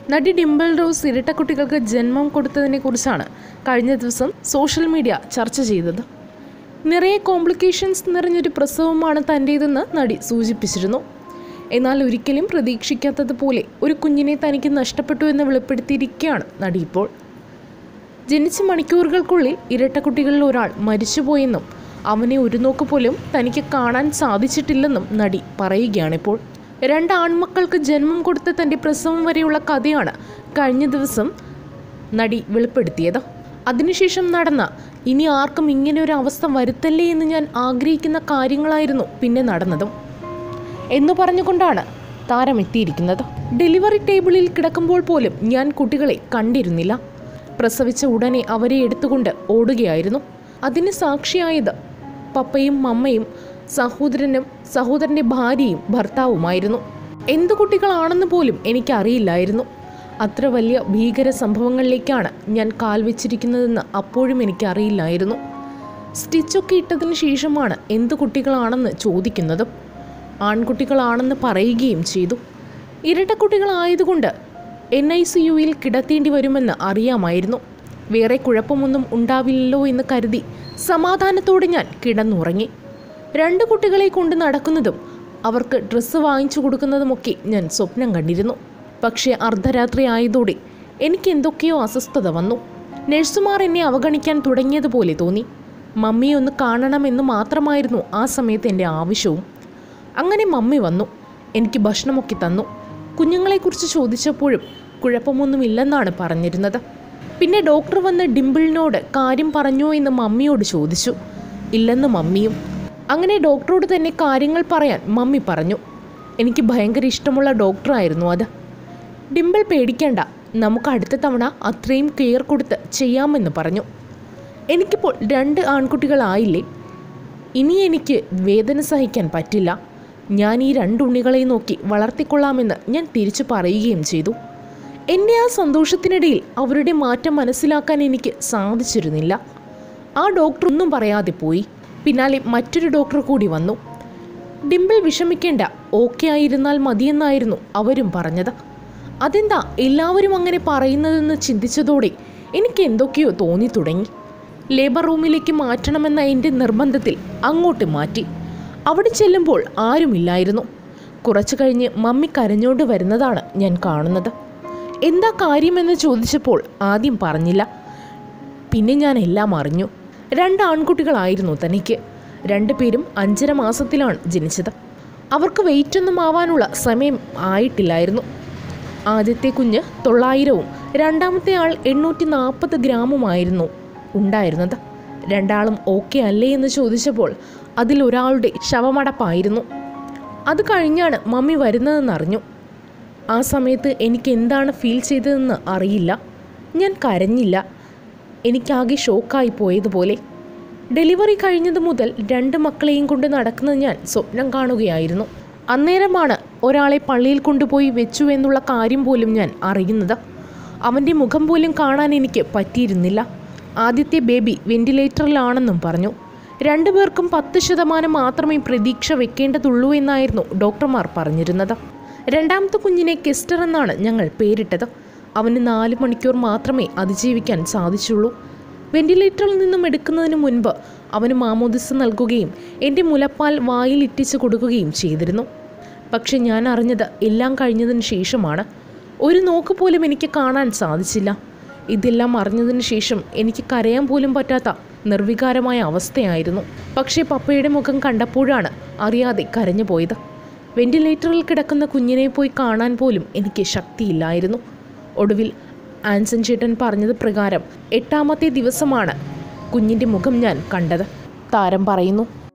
നടി ഡിംപിൾ റോസ് ഇരട്ടക്കുട്ടികൾക്ക് ജന്മം കൊടുത്തതിനെക്കുറിച്ചാണ് കഴിഞ്ഞ ദിവസം സോഷ്യൽ മീഡിയ ചർച്ച ചെയ്തത് നിറയെ കോംപ്ലിക്കേഷൻസ് നിറഞ്ഞൊരു പ്രസവമാണ് തൻ്റേതെന്ന് നടി സൂചിപ്പിച്ചിരുന്നു എന്നാൽ ഒരിക്കലും പ്രതീക്ഷിക്കാത്തതുപോലെ ഒരു കുഞ്ഞിനെ തനിക്ക് നഷ്ടപ്പെട്ടു എന്ന് വെളിപ്പെടുത്തിയിരിക്കുകയാണ് നടി ഇപ്പോൾ ജനിച്ച മണിക്കൂറുകൾക്കുള്ളിൽ ഇരട്ടക്കുട്ടികളിൽ ഒരാൾ മരിച്ചുപോയെന്നും അവനെ ഒരു നോക്ക് പോലും തനിക്ക് കാണാൻ സാധിച്ചിട്ടില്ലെന്നും നടി പറയുകയാണിപ്പോൾ രണ്ട് ആൺമക്കൾക്ക് ജന്മം കൊടുത്ത തൻ്റെ പ്രസവം വരെയുള്ള കഥയാണ് കഴിഞ്ഞ ദിവസം നടി വെളിപ്പെടുത്തിയത് അതിനുശേഷം നടന്ന ഇനി ആർക്കും ഇങ്ങനെ ഒരു അവസ്ഥ വരുത്തല്ലേ എന്ന് ഞാൻ ആഗ്രഹിക്കുന്ന കാര്യങ്ങളായിരുന്നു പിന്നെ നടന്നതും എന്നു പറഞ്ഞുകൊണ്ടാണ് താരം എത്തിയിരിക്കുന്നത് ഡെലിവറി ടേബിളിൽ കിടക്കുമ്പോൾ പോലും ഞാൻ കുട്ടികളെ കണ്ടിരുന്നില്ല പ്രസവിച്ച ഉടനെ അവരെ എടുത്തുകൊണ്ട് ഓടുകയായിരുന്നു അതിന് സാക്ഷിയായത് പപ്പയും മമ്മയും സഹോദരനും സഹോദരൻ്റെ ഭാര്യയും ഭർത്താവുമായിരുന്നു എന്തു കുട്ടികളാണെന്ന് പോലും എനിക്കറിയില്ലായിരുന്നു അത്ര വലിയ ഭീകര സംഭവങ്ങളിലേക്കാണ് ഞാൻ കാൽ വെച്ചിരിക്കുന്നതെന്ന് അപ്പോഴും എനിക്കറിയില്ലായിരുന്നു സ്റ്റിച്ചൊക്കെ ഇട്ടതിന് ശേഷമാണ് എന്ത് കുട്ടികളാണെന്ന് ചോദിക്കുന്നതും ആൺകുട്ടികളാണെന്ന് പറയുകയും ചെയ്തു ഇരട്ടക്കുട്ടികളായതുകൊണ്ട് എൻ ഐ സി യുയിൽ കിടത്തേണ്ടി വരുമെന്ന് അറിയാമായിരുന്നു വേറെ കുഴപ്പമൊന്നും ഉണ്ടാവില്ലല്ലോ എന്ന് കരുതി സമാധാനത്തോടെ ഞാൻ കിടന്നുറങ്ങി രണ്ട് കുട്ടികളെ കൊണ്ട് നടക്കുന്നതും അവർക്ക് ഡ്രസ്സ് വാങ്ങിച്ചു കൊടുക്കുന്നതുമൊക്കെ ഞാൻ സ്വപ്നം കണ്ടിരുന്നു പക്ഷേ അർദ്ധരാത്രി ആയതോടെ എനിക്ക് എന്തൊക്കെയോ അസ്വസ്ഥത വന്നു നഴ്സുമാർ എന്നെ അവഗണിക്കാൻ തുടങ്ങിയതുപോലെ തോന്നി മമ്മിയെ ഒന്ന് കാണണമെന്ന് മാത്രമായിരുന്നു ആ സമയത്ത് എൻ്റെ ആവശ്യവും അങ്ങനെ മമ്മി വന്നു എനിക്ക് ഭക്ഷണമൊക്കെ തന്നു കുഞ്ഞുങ്ങളെക്കുറിച്ച് ചോദിച്ചപ്പോഴും കുഴപ്പമൊന്നുമില്ലെന്നാണ് പറഞ്ഞിരുന്നത് പിന്നെ ഡോക്ടർ വന്ന് ഡിംപിളിനോട് കാര്യം പറഞ്ഞോ എന്ന് മമ്മിയോട് ചോദിച്ചു ഇല്ലെന്ന് മമ്മിയും അങ്ങനെ ഡോക്ടറോട് തന്നെ കാര്യങ്ങൾ പറയാൻ മമ്മി പറഞ്ഞു എനിക്ക് ഭയങ്കര ഇഷ്ടമുള്ള ഡോക്ടറായിരുന്നു അത് ഡിംപിൾ പേടിക്കണ്ട നമുക്ക് അടുത്ത തവണ അത്രയും കെയർ കൊടുത്ത് ചെയ്യാമെന്ന് പറഞ്ഞു എനിക്കിപ്പോൾ രണ്ട് ആൺകുട്ടികളായില്ലേ ഇനി എനിക്ക് വേദന സഹിക്കാൻ പറ്റില്ല ഞാൻ ഈ രണ്ട് ഉണ്ണികളെ നോക്കി വളർത്തിക്കൊള്ളാമെന്ന് ഞാൻ തിരിച്ചു പറയുകയും ചെയ്തു എൻ്റെ ആ സന്തോഷത്തിനിടയിൽ അവരുടെ മാറ്റം മനസ്സിലാക്കാൻ എനിക്ക് സാധിച്ചിരുന്നില്ല ആ ഡോക്ടർ ഒന്നും പറയാതെ പോയി പിന്നാലെ മറ്റൊരു ഡോക്ടർ കൂടി വന്നു ഡിംപിൾ വിഷമിക്കേണ്ട ഓക്കെ ആയിരുന്നാൽ മതിയെന്നായിരുന്നു അവരും പറഞ്ഞത് അതെന്താ എല്ലാവരും അങ്ങനെ പറയുന്നതെന്ന് ചിന്തിച്ചതോടെ എനിക്ക് എന്തൊക്കെയോ തോന്നി തുടങ്ങി ലേബർ റൂമിലേക്ക് മാറ്റണമെന്ന എൻ്റെ നിർബന്ധത്തിൽ അങ്ങോട്ട് മാറ്റി അവിടെ ചെല്ലുമ്പോൾ ആരുമില്ലായിരുന്നു കുറച്ചു കഴിഞ്ഞ് മമ്മി കരഞ്ഞോണ്ട് വരുന്നതാണ് ഞാൻ കാണുന്നത് എന്താ കാര്യമെന്ന് ചോദിച്ചപ്പോൾ ആദ്യം പറഞ്ഞില്ല പിന്നെ ഞാൻ എല്ലാം അറിഞ്ഞു രണ്ട് ആൺകുട്ടികളായിരുന്നു തനിക്ക് രണ്ടുപേരും അഞ്ചര മാസത്തിലാണ് ജനിച്ചത് അവർക്ക് വെയിറ്റൊന്നും ആവാനുള്ള സമയം ആയിട്ടില്ലായിരുന്നു ആദ്യത്തെ കുഞ്ഞ് തൊള്ളായിരവും രണ്ടാമത്തെ ആൾ എണ്ണൂറ്റി നാൽപ്പത് ഗ്രാമുമായിരുന്നു ഉണ്ടായിരുന്നത് രണ്ടാളും ഓക്കെ അല്ലേ എന്ന് ചോദിച്ചപ്പോൾ അതിലൊരാളുടെ ശവമടപ്പായിരുന്നു അത് കഴിഞ്ഞാണ് മമ്മി വരുന്നതെന്നറിഞ്ഞു ആ സമയത്ത് എനിക്ക് എന്താണ് ഫീൽ ചെയ്തതെന്ന് അറിയില്ല ഞാൻ കരഞ്ഞില്ല എനിക്കാകെ ഷോക്കായി പോയതുപോലെ ഡെലിവറി കഴിഞ്ഞത് മുതൽ രണ്ട് മക്കളെയും കൊണ്ട് നടക്കുന്നത് ഞാൻ സ്വപ്നം കാണുകയായിരുന്നു അന്നേരമാണ് ഒരാളെ പള്ളിയിൽ കൊണ്ടുപോയി വെച്ചു എന്നുള്ള കാര്യം പോലും ഞാൻ അറിയുന്നത് അവൻ്റെ മുഖം പോലും കാണാൻ എനിക്ക് പറ്റിയിരുന്നില്ല ആദ്യത്തെ ബേബി വെന്റിലേറ്ററിലാണെന്നും പറഞ്ഞു രണ്ടുപേർക്കും പത്ത് ശതമാനം മാത്രമേ പ്രതീക്ഷ വെക്കേണ്ടതുള്ളൂ എന്നായിരുന്നു ഡോക്ടർമാർ പറഞ്ഞിരുന്നത് രണ്ടാമത്തെ കുഞ്ഞിനെ കെസ്റ്റർ എന്നാണ് ഞങ്ങൾ പേരിട്ടത് അവന് നാല് മണിക്കൂർ മാത്രമേ അതിജീവിക്കാൻ സാധിച്ചുള്ളൂ വെന്റിലേറ്ററിൽ നിന്നും എടുക്കുന്നതിന് മുൻപ് അവന് മാമോദിസ് നൽകുകയും എൻ്റെ മുലപ്പാൽ വായിൽ ഇറ്റിച്ചു കൊടുക്കുകയും ചെയ്തിരുന്നു പക്ഷെ ഞാൻ അറിഞ്ഞത് എല്ലാം കഴിഞ്ഞതിന് ശേഷമാണ് ഒരു നോക്ക് പോലും എനിക്ക് കാണാൻ സാധിച്ചില്ല ഇതെല്ലാം അറിഞ്ഞതിന് ശേഷം എനിക്ക് കരയാൻ പോലും പറ്റാത്ത നിർവികാരമായ അവസ്ഥയായിരുന്നു പക്ഷേ പപ്പയുടെ മുഖം കണ്ടപ്പോഴാണ് അറിയാതെ കരഞ്ഞു പോയത് വെന്റിലേറ്ററിൽ കിടക്കുന്ന കുഞ്ഞിനെ പോയി കാണാൻ പോലും എനിക്ക് ശക്തിയില്ലായിരുന്നു ഒടുവിൽ ആൻസൺ ചേട്ടൻ പറഞ്ഞത് പ്രകാരം എട്ടാമത്തെ ദിവസമാണ് കുഞ്ഞിൻ്റെ മുഖം ഞാൻ കണ്ടത് താരം പറയുന്നു